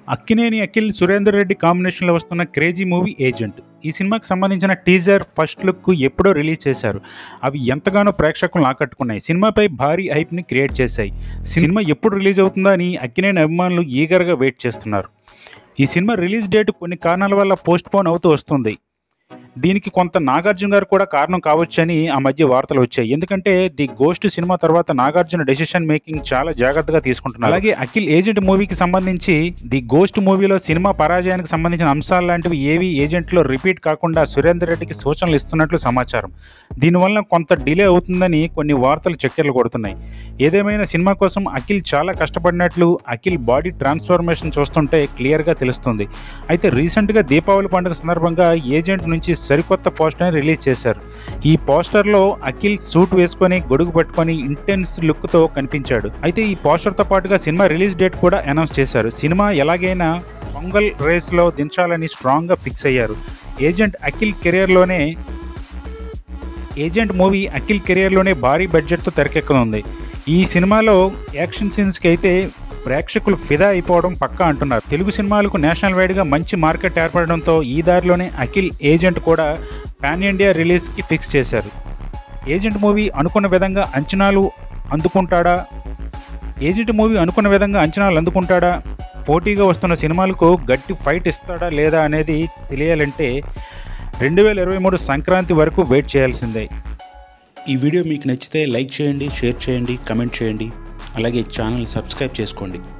అక్కినేని అఖిల్ సురేందర్ రెడ్డి కాంబినేషన్లో వస్తున్న crazy movie agent ఈ సినిమాకి సంబంధించిన టీజర్ ఫస్ట్ లుక్ ఎప్పుడో రిలీజ్ చేశారు అవి ఎంతగానో ప్రేక్షకులను ఆకట్టుకున్నాయి సినిమాపై భారీ హైప్ని క్రియేట్ చేశాయి సినిమా ఎప్పుడు రిలీజ్ అవుతుందా అని అక్కినేని అభిమానులు ఈగర్గా వెయిట్ చేస్తున్నారు ఈ సినిమా రిలీజ్ డేట్ కొన్ని కారణాల వల్ల పోస్ట్ పోన్ అవుతూ వస్తుంది దీనికి కొంత నాగార్జున గారు కూడా కారణం కావచ్చని ఆ మధ్య వార్తలు వచ్చాయి ఎందుకంటే ది గోస్ట్ సినిమా తర్వాత నాగార్జున డెసిషన్ మేకింగ్ చాలా జాగ్రత్తగా తీసుకుంటున్నారు అలాగే అఖిల్ ఏజెంట్ మూవీకి సంబంధించి ది గోస్ట్ మూవీలో సినిమా పరాజయానికి సంబంధించిన అంశాలు లాంటివి ఏవి ఏజెంట్లో రిపీట్ కాకుండా సురేందర్ రెడ్డికి సూచనలు ఇస్తున్నట్లు సమాచారం దీనివల్ల కొంత డిలే అవుతుందని కొన్ని వార్తలు చక్కెర్లు కొడుతున్నాయి ఏదేమైనా సినిమా కోసం అఖిల్ చాలా కష్టపడినట్లు అఖిల్ బాడీ ట్రాన్స్ఫర్మేషన్ చూస్తుంటే క్లియర్గా తెలుస్తుంది అయితే రీసెంట్గా దీపావళి పండుగ సందర్భంగా ఏజెంట్ నుంచి సరికొత్త పోస్టర్ని రిలీజ్ చేశారు ఈ పోస్టర్లో అఖిల్ సూట్ వేసుకొని గొడుగు పట్టుకొని ఇంటెన్స్ లుక్తో కనిపించాడు అయితే ఈ పోస్టర్తో పాటుగా సినిమా రిలీజ్ డేట్ కూడా అనౌన్స్ చేశారు సినిమా ఎలాగైనా పొంగల్ రేస్లో దించాలని స్ట్రాంగ్గా ఫిక్స్ అయ్యారు ఏజెంట్ అఖిల్ కెరియర్లోనే ఏజెంట్ మూవీ అఖిల్ కెరియర్లోనే భారీ బడ్జెట్తో తెరకెక్కనుంది ఈ సినిమాలో యాక్షన్ సీన్స్కి అయితే ప్రేక్షకులు ఫిదా అయిపోవడం పక్కా అంటున్నారు తెలుగు సినిమాలకు నేషనల్ వైడ్గా మంచి మార్కెట్ ఏర్పడడంతో ఈ దారిలోనే అఖిల్ ఏజెంట్ కూడా పాన్ ఇండియా రిలీజ్కి ఫిక్స్ చేశారు ఏజెంట్ మూవీ అనుకున్న విధంగా అంచనాలు అందుకుంటాడా ఏజెంట్ మూవీ అనుకున్న విధంగా అంచనాలు అందుకుంటాడా పోటీగా వస్తున్న సినిమాలకు గట్టి ఫైట్ ఇస్తాడా లేదా అనేది తెలియాలంటే రెండు వేల ఇరవై మూడు సంక్రాంతి వరకు వెయిట్ చేయాల్సిందే ఈ వీడియో మీకు నచ్చితే లైక్ చేయండి షేర్ చేయండి కమెంట్ చేయండి అలాగే ఛానల్ సబ్స్క్రైబ్ చేసుకోండి